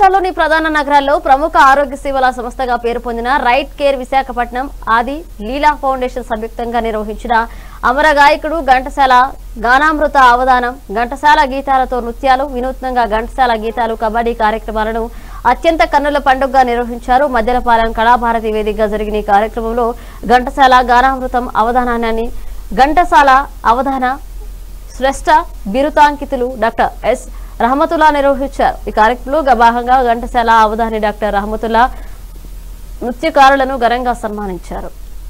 రాష్ట్రంలోని ప్రధాన నగరాల్లో ప్రముఖ ఆరోగ్య సేవల సంస్థగా పేరు పొందిన రైట్ కేర్ విశాఖపట్నం ఆది లీలా ఫౌండేషన్ సంయుక్తంగా నిర్వహించిన అమర గాయకుడు ఘంటసాల గానామృత అవధానం ఘంటసాల గీతాలతో నృత్యాలు వినూత్నంగా ఘంటసాల గీతాలు కబడ్డీ కార్యక్రమాలను అత్యంత కన్నుల పండుగగా నిర్వహించారు మధ్యలపాలెం కళాభారతి వేదికగా జరిగిన ఈ కార్యక్రమంలో ఘంటసాల గానామృతం అవధానాన్ని ఘంటసాల అవధాన శ్రేష్ట బిరుతాంకితులు డాక్టర్ ఎస్ రహమతుల్లా నిర్వహించారు ఈ కార్యక్రమంలో భాగంగా ఘంటసాల అవధాని డాక్టర్ రహమతుల్లా నృత్యకారులను ఘనంగా సన్మానించారు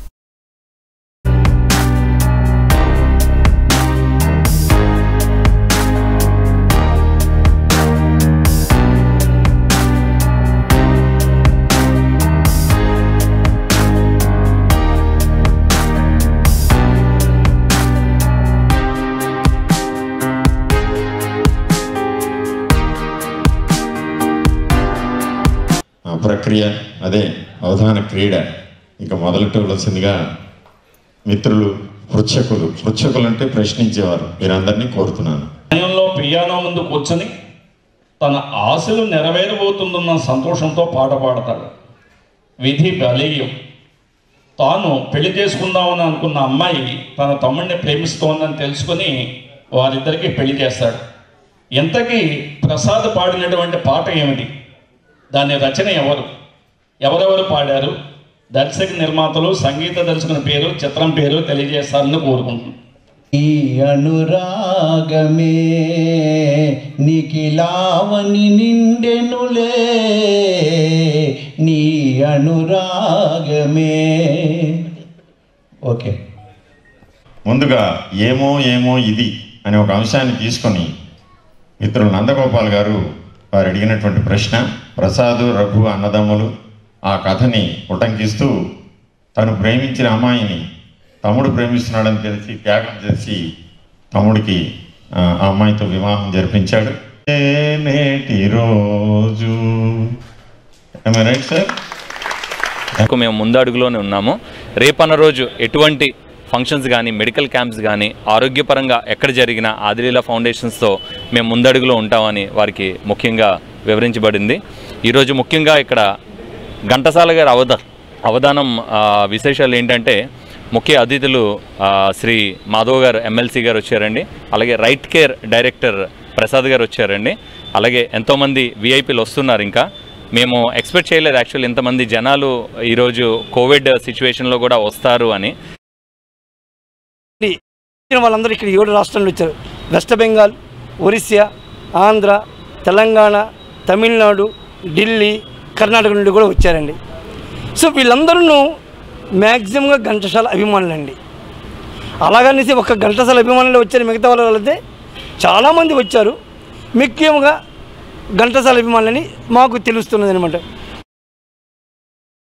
ఆ ప్రక్రియ అదే అవధాన క్రీడ ఇక మొదలెట్టవలసిందిగా మిత్రులు పృచ్ఛకులు పృచ్ఛకులు అంటే ప్రశ్నించేవారు మీరందరినీ కోరుతున్నాను సమయంలో పియానో ముందు కూర్చొని తన ఆశలు నెరవేరబోతుందన్న సంతోషంతో పాట పాడతాడు విధి బలీయం తాను పెళ్లి చేసుకుందామని అనుకున్న అమ్మాయి తన తమ్ముడిని ప్రేమిస్తోందని తెలుసుకొని వారిద్దరికీ పెళ్లి చేస్తాడు ఇంతకీ ప్రసాద్ పాడినటువంటి పాట ఏమిటి దాని రచన ఎవరు ఎవరెవరు పాడారు దర్శక నిర్మాతలు సంగీత దర్శకుని పేరు చిత్రం పేరు తెలియజేస్తారని కోరుకుంటున్నాను ఈ అనురాగమే నిఖిలావని నిండెనులే నీ అనురాగమే ఓకే ముందుగా ఏమో ఏమో ఇది అనే ఒక అంశాన్ని తీసుకొని మిత్రులు నందగోపాల్ గారు వారు అడిగినటువంటి ప్రశ్న ప్రసాదు రఘు అన్నదమ్ములు ఆ కథని ఉటంకిస్తూ తను ప్రేమించిన అమ్మాయిని తమ్ముడు ప్రేమిస్తున్నాడని తెలిసి త్యాగం చేసి తమ్ముడికి ఆ ఆ అమ్మాయితో వివాహం జరిపించాడు ఏ నేటి రోజు రైట్ సార్ ఇంకో మేము ముందు అడుగులోనే ఉన్నాము రేపన్న రోజు ఎటువంటి ఫంక్షన్స్ కానీ మెడికల్ క్యాంప్స్ కానీ ఆరోగ్యపరంగా ఎక్కడ జరిగినా ఆదిలీల ఫౌండేషన్స్తో మేము ముందడుగులో ఉంటామని వారికి ముఖ్యంగా వివరించబడింది ఈరోజు ముఖ్యంగా ఇక్కడ ఘంటసాల గారి అవధ అవధానం ఆ, విశేషాలు ఏంటంటే ముఖ్య అతిథులు ఆ, శ్రీ మాధవ్ గారు ఎమ్మెల్సీ గారు వచ్చారండి అలాగే రైట్ కేర్ డైరెక్టర్ ప్రసాద్ గారు వచ్చారండి అలాగే ఎంతోమంది విఐపీలు వస్తున్నారు ఇంకా మేము ఎక్స్పెక్ట్ చేయలేదు యాక్చువల్ ఇంతమంది జనాలు ఈరోజు కోవిడ్ సిచ్యువేషన్లో కూడా వస్తారు అని వచ్చిన వాళ్ళందరూ ఇక్కడ ఏడు రాష్ట్రాలు వచ్చారు వెస్ట్ బెంగాల్ ఒరిస్సా ఆంధ్ర తెలంగాణ తమిళనాడు ఢిల్లీ కర్ణాటక నుండి కూడా వచ్చారండి సో వీళ్ళందరూ మ్యాక్సిమంగా ఘంటసాల అభిమానులండి అలాగనేసి ఒక ఘంటసాల అభిమానులు వచ్చారు మిగతా వాళ్ళు వెళ్తే చాలామంది వచ్చారు ముఖ్యంగా ఘంటసాల అభిమానులని మాకు తెలుస్తున్నది అనమాట